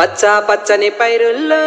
పచ్చ పచ్చని పైరుల్లో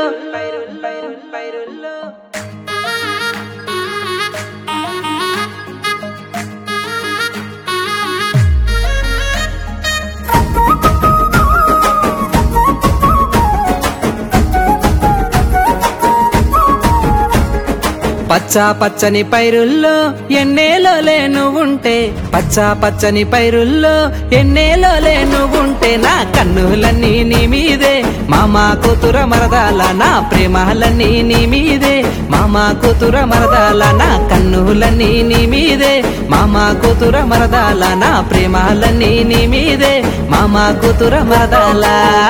పచ్చ పచ్చని పైరుల్లో ఎన్నేలో లేను ఉంటే పచ్చ పచ్చని పైరుల్లో ఎన్నేలో లేను ఉంటే నా కన్నులన్నీ నీ మీదే మామా కూతుర మరదాల నా ప్రేమలన్నీ నీ మీదే మామా కూతుర మరదాల నా కన్నులన్నీ నీ మీదే మామా కూతుర మరదాల నా ప్రేమలన్నీ నీ మీదే మామా కూతుర మరదాల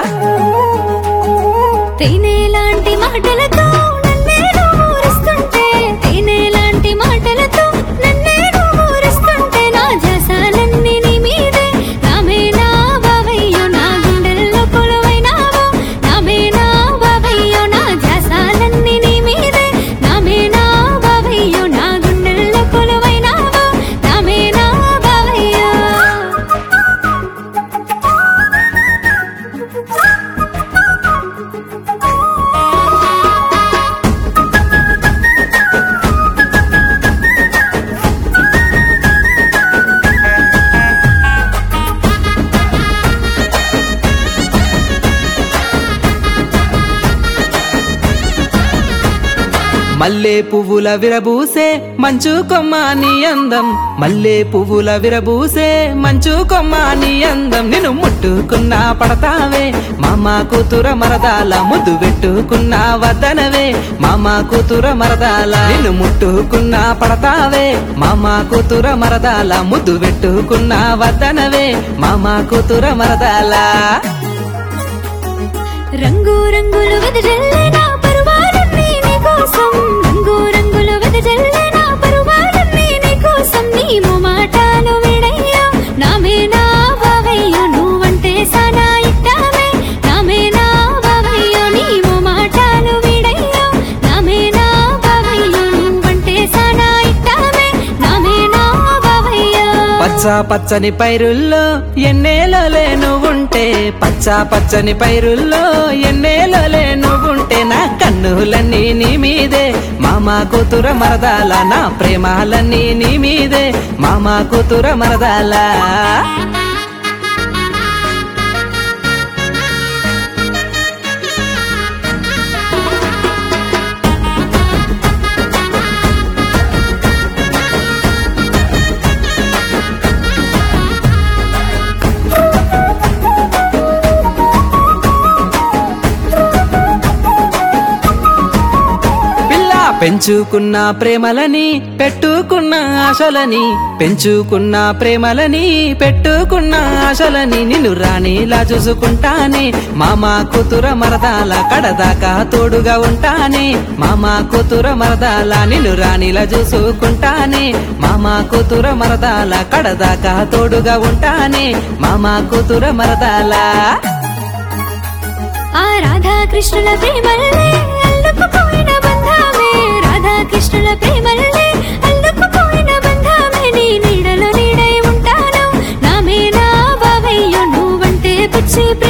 తేనెలాంటి మాటలతో నన్నే ఊరిస్తుంటే తేనెలాంటి మాటలతో నన్నే ఊరిస్తుంటే నా జసాలన్నీ నీ మీదే నామే నా బావయ్యో నా గుండెల్లో కొలువైనావో నామే నా బావయ్యో నా జసాలన్నీ నీ మీదే నామే నా బావయ్యో నా గుండెల్లో కొలువైనావో నామే నా బావయ్యో మల్లె పువ్వుల విరబూసే మంచు కొమ్మాని అందం మల్లె పువ్వుల విరబూసే మంచు కొమ్మాని అందం నేను ముట్టుకున్నా పడతావే మామ కూతుర మరదాల ముద్దు పెట్టుకున్నా వద్దనవే మామ కూతుర మరదాల నిన్ను ముట్టుకున్నా పడతావే మామ కూతుర మరదాల ముద్దు పెట్టుకున్నా వద్దనవే మామ కూతుర మరదాల రంగు రంగులు వెదజల్లే నా పరువాలన్నీ నీ కోసం రంగు రంగులు వెదజల్లే నా పరువాలన్నీ నీ కోసం నీ మాటలు విడయ్యా నామే నా బావయ్యో నువ్వంటే సనా ఇట్టామే నామే నా బావయ్యో నీ మాటలు విడయ్యా నామే నా బావయ్యో నువ్వంటే సనా ఇట్టామే నామే నా బావయ్యో పచ్చ పచ్చని పైరుల్లో ఎన్నేలో లేను ఉంటే పచ్చ పచ్చని పైరుల్లో ఎన్నేలో లేను ఉంటే నా కన్నులన్నీ నీ మీదే మామ కూతుర మరదాల నా ప్రేమాలన్నీ నీ మీదే మామ కూతుర మరదాల పిల్ల పెంచుకున్న ప్రేమలని పెట్టుకున్న ఆశలని పెంచుకున్న ప్రేమలని పెట్టుకున్న ఆశలని నిన్ను రాణిలా చూసుకుంటానే మామ కూతుర మరదాల కడదాకా తోడుగా ఉంటానే మామ కూతుర మరదాల నిన్ను రాణిలా చూసుకుంటానే మామ కూతుర మరదాల కడదాకా తోడుగా ఉంటానే మామ కూతుర మరదాల ఆ రాధాకృష్ణుల ప్రేమల్లే అల్లుకుపోయిన బంధమే రాధాకృష్ణుల ప్రేమల్లే అల్లుకుపోయిన బంధమే నీ నీడలో నీడై ఉంటాను నామే నా బావయ్యో నువ్వంటే పిచ్చి